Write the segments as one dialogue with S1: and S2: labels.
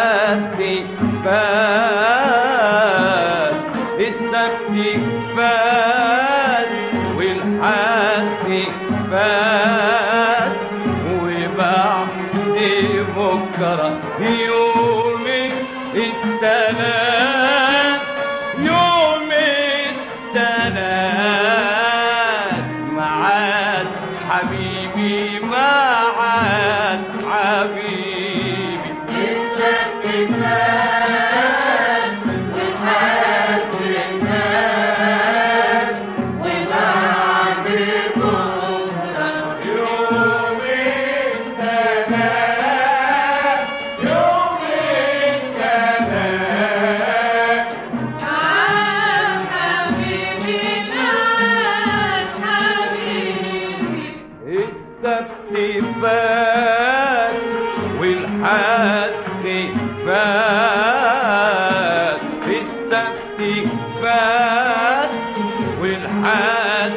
S1: والحد فات السبت فات والحد فات وبعد بكرة يوم التلات يوم التلات معاد حبيبي معاد حبيبي يوم التلات يوم التلات السبت فات والحد فات السبت فات والحد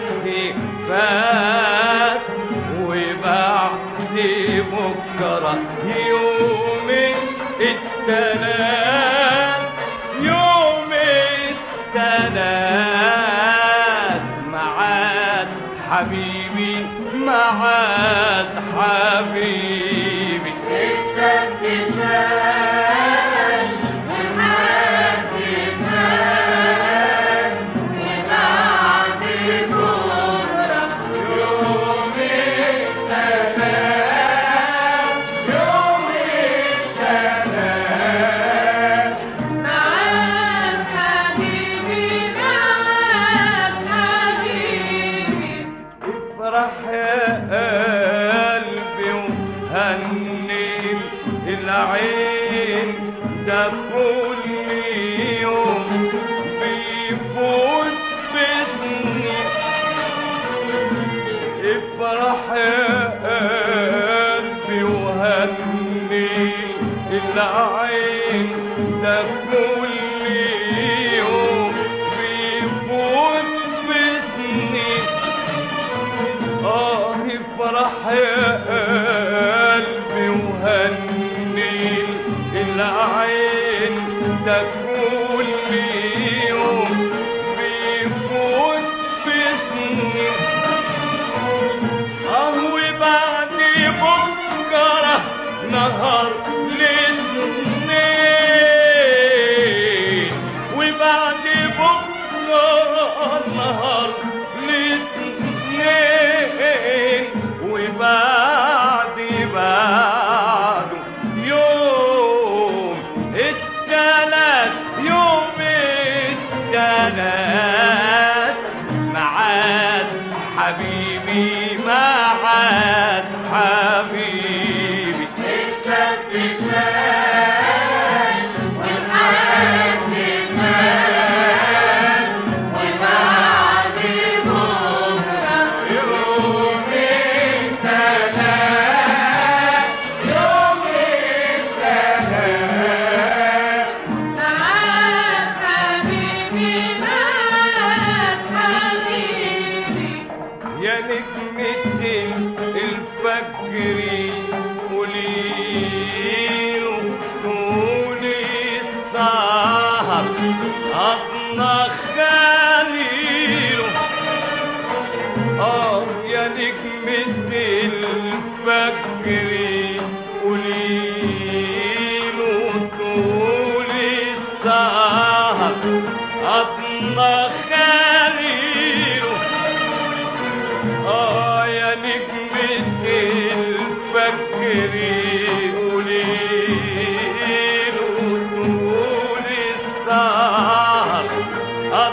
S1: فات وبعد بكرة يوم التلات يوم التلات معاد حبيبي معاد حبيبي يوم التلات يوم التلات افرح يا قلبي وهني العين ده كل يوم بيفوت بسنين افرح يا قلبي وهني العين ده كل يوم بيفوت بسنين آه افرح يا قلبي وهني العين ده كل يوم بيفوت بسنين آه وبعد بكرة نهار الاثنين وبعد بكرة نهار الاثنين وبعد بعده يوم التلات يوم التلات معاد حبيبي معاد حبيبي يوم التلات يوم التلات يا نجمة الفجر قوليله طولي السهر أطنى خليله آه يا نجمة الفجر قوليله طولي السهر أطنى خليله آه يا نجمة الفجر قوليله طول السهر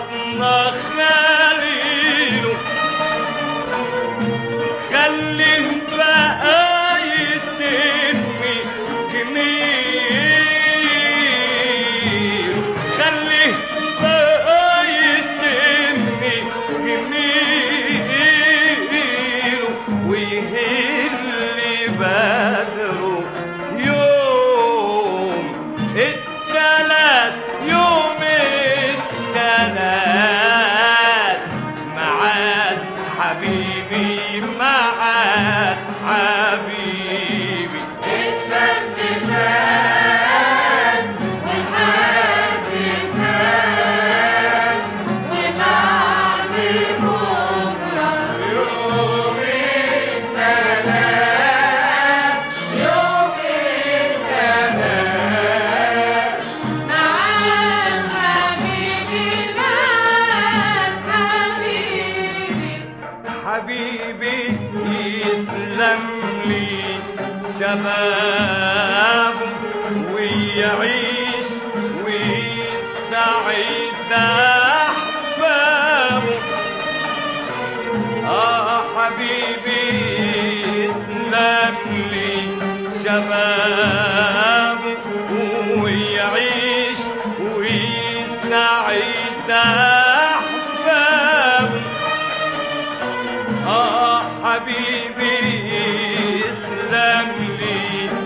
S1: ويعيش ويسعد أحبابه آه حبيبي اسلم لي شبابه ويعيش ويسعد أحبابه آه حبيبي اسلم لي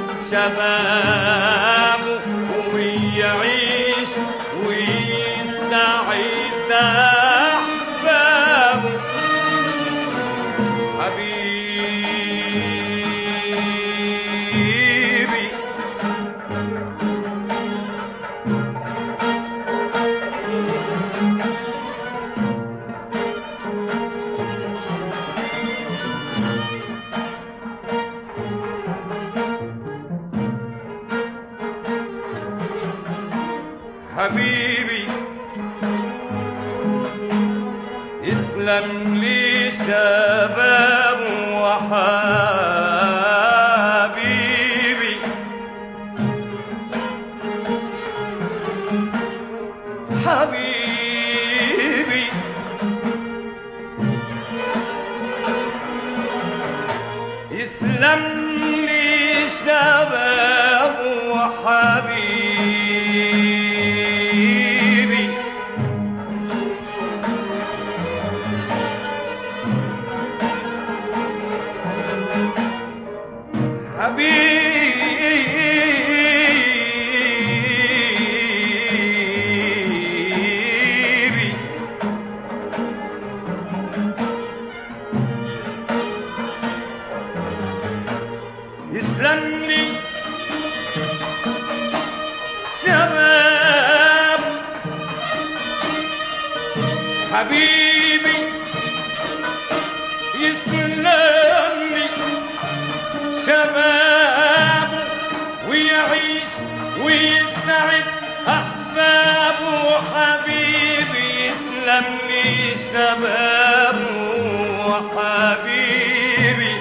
S1: شبابه ويعيش ويسعد أحبابه حبيبي حبيبي اسلم لي شباب وحبيبي حبيبي اسلم لي شباب وحبيبي حبيبي يسلم لي شباب حبيبي يسلم لي شباب ويعيش ويسعد أحبابه حبيبي يسلم لي شباب وحبيبي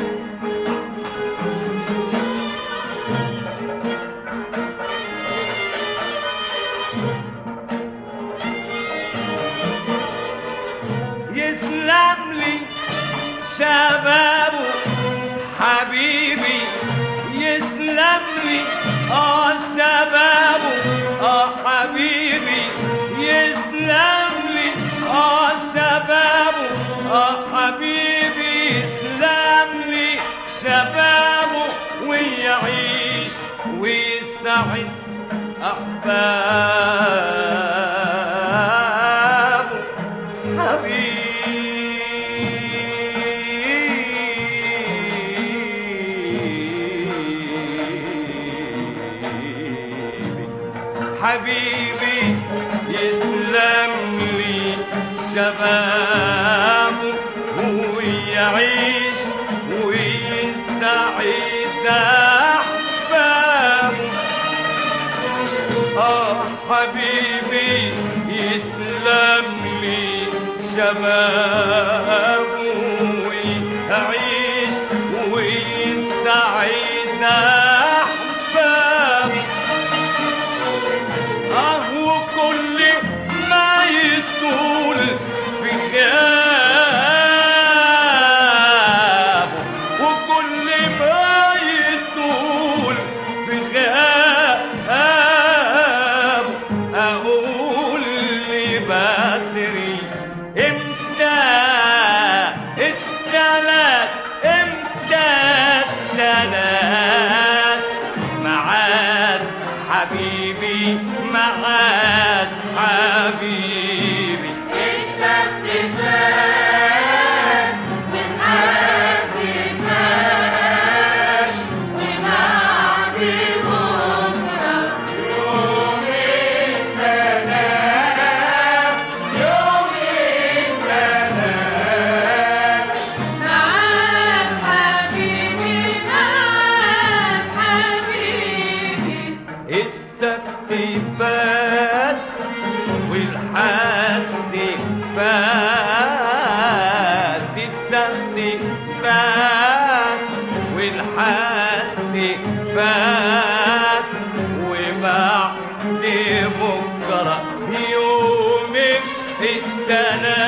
S1: يسلم لي شبابه حبيبي يسلم لي اه شبابه اه حبيبي يسلم لي اه شبابه اه حبيبي يسلم لي شبابه ويعيش ويسعد أحبابه حبيبي حبيبي يسلم لي شبابه ويعيش ويسعد أحبابه آه حبيبي يسلم لي شبابه ويعيش ويسعد أحبابه آه وكل ما يطول في غيابه وكل ما يطول في غيابه أقول لي بدري امتى الثلاث امتى الثلاث معاد حبيبي معاد حبيبي
S2: السبت فات من حد فات وبعد بكرة يوم الثلاث يوم الثلاث معاك حبيبي معاك حبيبي
S1: السبت فات والحد فات السبت فات والحد فات لبكرة يومك التنادي